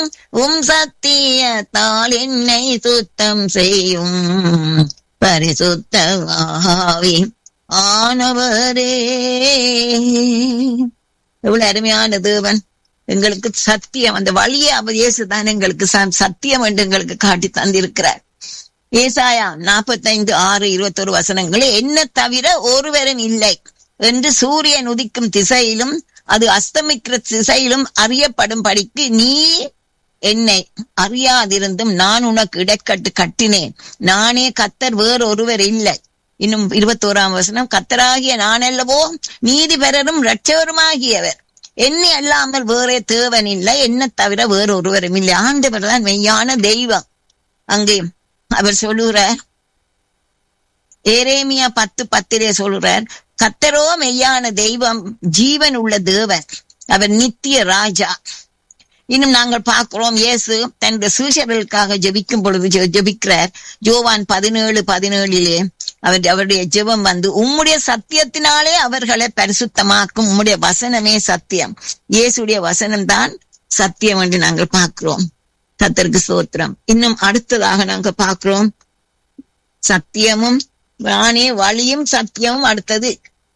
உம் சத்தியத்தால் என்னை சுத்தம் செய்யும் பரிசுத்த ஆவி ஆனவரே எவ்வளவு அருமையான தேவன் எங்களுக்கு சத்தியம் அந்த வழியை அவர் இயேசுதான் எங்களுக்கு ச- சத்தியம் என்று எங்களுக்கு காட்டி தந்திருக்கிறார் ஏசாயா நாற்பத்தைந்து ஆறு இருபத்தொரு வசனங்கள் என்ன தவிர ஒருவரும் இல்லை என்று சூரியன் உதிக்கும் திசையிலும் அது அஸ்தமிக்கிற திசையிலும் அறியப்படும் படிக்கு நீ என்னை அறியாதிருந்தும் நான் உனக்கு இடைக்கட்டு கட்டினேன் நானே கத்தர் வேறொருவர் இல்லை இன்னும் இருபத்தோராம் வசனம் கத்தராகிய நான் அல்லவோ நீதி பெறரும் இரட்சவருமாகியவர் என்னை அல்லாமல் வேறே தேவன் இல்லை என்ன தவிர வேறொருவரும் இல்லை ஆண்டவர் தான் மெய்யான தெய்வம் அங்கே அவர் சொல்லுகிறார் ஏரேமியா பத்து பத்திலே சொல்றார் கத்தரோ மெய்யான தெய்வம் ஜீவன் உள்ள தேவன் அவர் நித்திய ராஜா இன்னும் நாங்கள் பார்க்கிறோம் இயேசு தன்னுடைய சீஷர்களுக்காக ஜெபிக்கும் பொழுது ஜெ- ஜெபிக்கிறார் ஜோவான் பதினேழு பதினேழிலே அவர் அவருடைய ஜெபம் வந்து உம்முடைய சத்தியத்தினாலே அவர்களை பரிசுத்தமாக்கும் உம்முடைய வசனமே சத்தியம் இயேசுடைய வசனம் தான் சத்தியம் என்று நாங்கள் பார்க்கிறோம் கத்தருக்கு ஸ்தோத்திரம் இன்னும் அடுத்ததாக நாங்க பார்க்கிறோம் சத்தியமும் நானே வழியும் சத்தியமும் அடுத்தது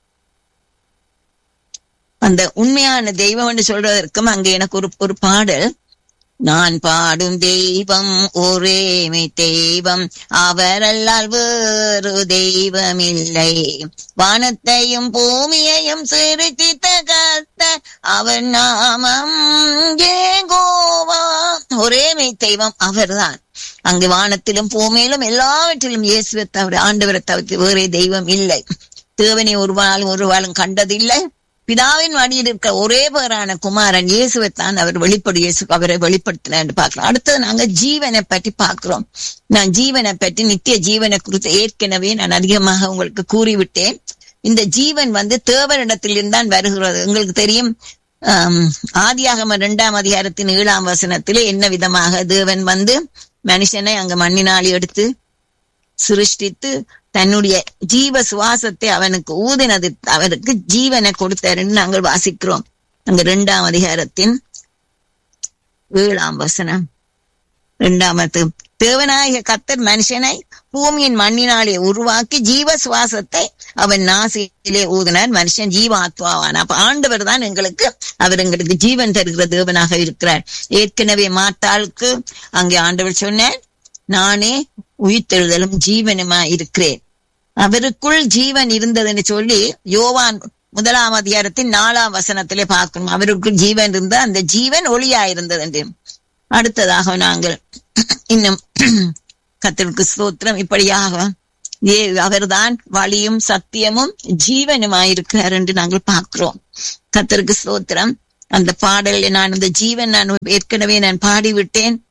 அந்த உண்மையான தெய்வம் என்று சொல்றதற்கும் அங்க எனக்கு ஒரு ஒரு பாடல் நான் பாடும் தெய்வம் ஒரேமை தெய்வம் அவரல்லால் வேறு தெய்வம் இல்லை வானத்தையும் பூமியையும் சிறுச்சித்த கத்த அவர் நாமம் ஏகோவா ஒரேமை தெய்வம் அவர்தான் அங்கு வானத்திலும் பூமியிலும் எல்லாவற்றிலும் இயேசுவை தவிர ஆண்டவரை தவிர்த்து வேறே தெய்வம் இல்லை தேவனை ஒரு நாளும் ஒரு நாளும் கண்டதில்லை பிதாவின் வழியில் இருக்கிற ஒரே பேரான குமாரன் இயேசுவைத்தான் அவர் வெளிப்படு இயேசு அவரை வெளிப்படுத்தினார் பார்க்கலாம் அடுத்தது நாங்க ஜீவனை பற்றி பார்க்கிறோம் நான் ஜீவனை பற்றி நித்திய ஜீவனை குறித்து ஏற்கனவே நான் அதிகமாக உங்களுக்கு கூறிவிட்டேன் இந்த ஜீவன் வந்து தேவனிடத்திலிருந்து தான் வருகிறது உங்களுக்கு தெரியும் ஆம், ஆதியாகம இரண்டாம் அதிகாரத்தின் ஏழாம் வசனத்திலே என்ன விதமாக தேவன் வந்து மனுஷனை அங்க மண்ணினாலே எடுத்து சிருஷ்டித்து தன்னுடைய ஜீவ சுவாசத்தை அவனுக்கு ஊதினது அவனுக்கு ஜீவனை கொடுத்தாருன்னு நாங்கள் வாசிக்கிறோம் அங்க இரண்டாம் அதிகாரத்தின் ஏழாம் வசனம் இரண்டாமத்து தேவனாய கத்தர் மனுஷனை பூமியின் மண்ணினாலே உருவாக்கி ஜீவ சுவாசத்தை அவன் நாசியிலே ஊதினார் மனுஷன் ஜீவாத்மாவான் அப்ப ஆண்டவர் தான் எங்களுக்கு அவர் எங்களுக்கு ஜீவன் தருகிற தேவனாக இருக்கிறார் ஏற்கனவே மாத்தாளுக்கு அங்கே ஆண்டவர் சொன்னார் நானே உயிர்த்தெழுதலும் ஜீவனுமா இருக்கிறேன் அவருக்குள் ஜீவன் இருந்ததுன்னு சொல்லி யோவான் முதலாம் அதிகாரத்தின் நாலாம் வசனத்திலே பார்க்கணும் அவருக்குள் ஜீவன் இருந்த அந்த ஜீவன் ஒளியா இருந்தது என்று அடுத்ததாக நாங்கள் இன்னும் கத்தருக்கு ஸ்தோத்திரம் இப்படியாக ஏ அவர்தான் வழியும் சத்தியமும் ஜீவனுமாயிருக்கிறார் என்று நாங்கள் பார்க்கிறோம் கத்தருக்கு ஸ்தோத்திரம் அந்த பாடலில் நான் அந்த ஜீவன் நான் ஏற்கனவே நான் பாடிவிட்டேன்